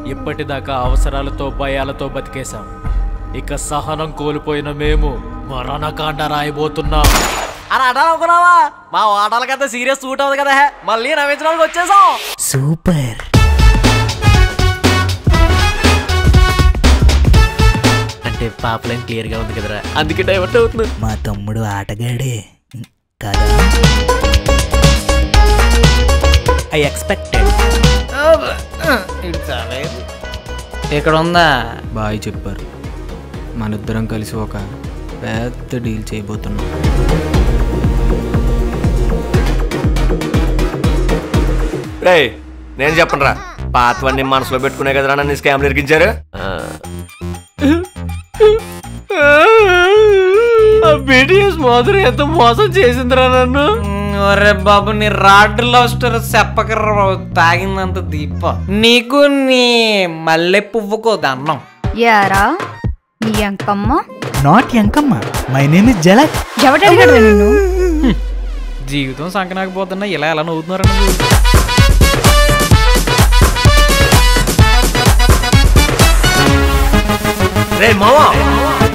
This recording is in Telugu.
ఇప్పటిదాకా అవసరాలతో భయాలతో బతికేశాం ఇక సహనం కోల్పోయిన మేము మరణకాండ రాయబోతున్నాం అని అనుకున్నావా మా వాటాలకంతా సీరియస్ సూట్ అవుతుంది కదా మళ్ళీ నవ్వించడానికి వచ్చేసాం సూపర్ అంటే పాప లైన్ క్లియర్ గా ఉంది కదరా అందుకే డైవర్ట్ అవుతుంది మా తమ్ముడు ఆటగాడే కదా ఐ ఎక్స్పెక్టెడ్ ఇక్కడ ఉందా బాయ్ చెప్పారు మనిద్దరం కలిసి ఒక పెద్ద డీల్ చేయబోతున్నాం రే నేను చెప్పను రా పాతవన్నీ మనసులో పెట్టుకునే కదరా నన్ను స్కామ్లు ఇరికించారు బీటీఎస్ మాధురి ఎంత మోసం చేసిందిరా నన్ను ఒరే బాబు నీ రాడ్ లవ్ స్టోరీ చెప్పకర్రా బాబు తాగిందంత దీప నీకు నీ మల్లె పువ్వుకో దండం యారా నీ Ankamma not Enkamma my name is Jhalak ఎవడడిగాడు నిన్ను జీవితం సంకనాకపోతున్నా ఇలా ఎలా నవ్వుతున్నారా నువ్వు రే మావా